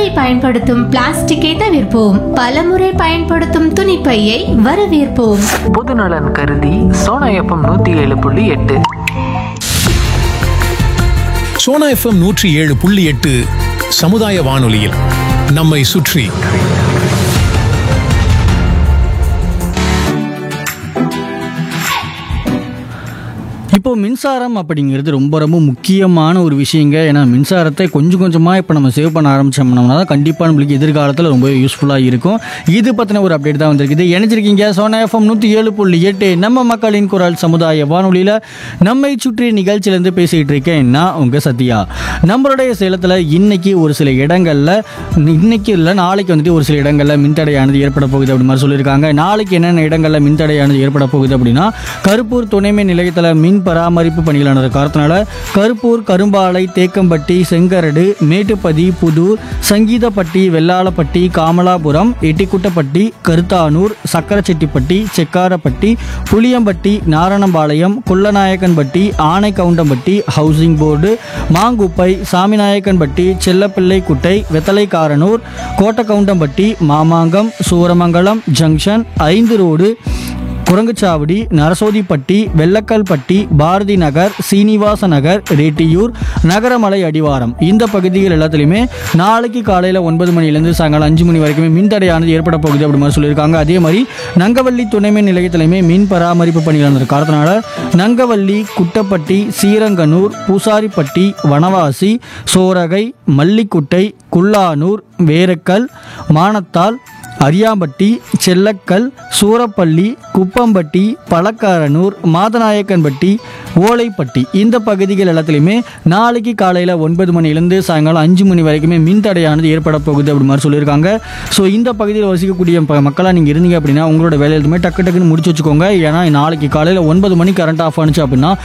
முறை பயன்படுத்தும் பிளாஸ்டிக்கை தவிர்ப்போம் பலமுறை பயன்படுத்தும் துணிப்பையை வரவேற்போம் பொதுநலன் கருதி சோனா எஃப்எம் நூற்றி ஏழு புள்ளி எட்டு சோனா எஃப்எம் நூற்றி ஏழு புள்ளி எட்டு சமுதாய வானொலியில் நம்மை சுற்றி இப்போ மின்சாரம் அப்படிங்கிறது ரொம்ப ரொம்ப முக்கியமான ஒரு விஷயங்க ஏன்னா மின்சாரத்தை கொஞ்சம் கொஞ்சமாக இப்போ நம்ம சேவ் பண்ண ஆரம்பிச்சோம்னா தான் கண்டிப்பாக நம்மளுக்கு எதிர்காலத்தில் ரொம்ப யூஸ்ஃபுல்லாக இருக்கும் இது பற்றின ஒரு அப்டேட் தான் வந்திருக்குது இணைஞ்சிருக்கீங்க சோனா எஃப்எம் நூற்றி ஏழு புள்ளி எட்டு நம்ம மக்களின் குரல் சமுதாய வானொலியில் நம்மை சுற்றி நிகழ்ச்சியிலேருந்து பேசிகிட்டு இருக்கேன் நான் உங்கள் சத்யா நம்மளுடைய சேலத்தில் இன்னைக்கு ஒரு சில இடங்களில் இன்னைக்கு இல்லை நாளைக்கு வந்துட்டு ஒரு சில இடங்களில் மின்தடையானது ஏற்பட போகுது அப்படி மாதிரி சொல்லியிருக்காங்க நாளைக்கு என்னென்ன இடங்களில் மின்தடையானது ஏற்பட போகுது அப்படின்னா கருப்பூர் துணைமின் நிலையத்தில் மின் பராமரிப்பு பணிகள் நடந்த காரணத்தினால Karuppur Karumbalai Thekkampatti Sengaradu Mettupathi Puthur Sangeethapatti Vellalapatti Kamalapuram Ettikuttapatti Karuthanur Sakkarachettipatti Sekkarapatti Puliyampatti Naranampalayam Kullanayakkanpatti Anaikavundampatti housing board Mangupai Saminayakkanpatti Sellapillai Kuttai Vethalaikaranur Kottakavundampatti Mamangam Suramangalam junction ஐந்து ரோடு குரங்குச்சாவடி நரசோதிப்பட்டி வெள்ளக்கல்பட்டி பாரதி நகர் சீனிவாச நகர் ரெட்டியூர் நகரமலை அடிவாரம் இந்த பகுதிகள் எல்லாத்துலேயுமே நாளைக்கு காலையில் ஒன்பது மணிலேருந்து சாயங்காலம் அஞ்சு மணி வரைக்குமே மின்தடையானது ஏற்பட போகுது அப்படி மாதிரி சொல்லியிருக்காங்க அதே மாதிரி நங்கவள்ளி துணைமின் நிலையத்திலையுமே மின் பராமரிப்பு பணிகள் நடந்த காரணத்தினால நங்கவள்ளி குட்டப்பட்டி சீரங்கனூர் பூசாரிப்பட்டி வனவாசி சோரகை மல்லிக்குட்டை குல்லானூர் வேரக்கல் மானத்தால் அரியாம்பட்டி செல்லக்கல் சூரப்பள்ளி குப்பம்பட்டி பழக்காரனூர் மாதநாயக்கன்பட்டி ஓலைப்பட்டி இந்த பகுதிகள் எல்லாத்துலேயுமே நாளைக்கு காலையில் ஒன்பது மணிலேருந்து சாயங்காலம் அஞ்சு மணி வரைக்குமே மின் தடையானது ஏற்பட போகுது அப்படி மாதிரி சொல்லியிருக்காங்க ஸோ இந்த பகுதியில் வசிக்கக்கூடிய ப- மக்களாக நீங்கள் இருந்தீங்க அப்படின்னா உங்களோட வேலை எதுவுமே டக்கு டக்குன்னு முடிச்சு வச்சுக்கோங்க ஏன்னா நாளைக்கு காலையில் ஒன்பது மணி கரண்ட் ஆஃப் ஆனிச்சு அப்படின்னா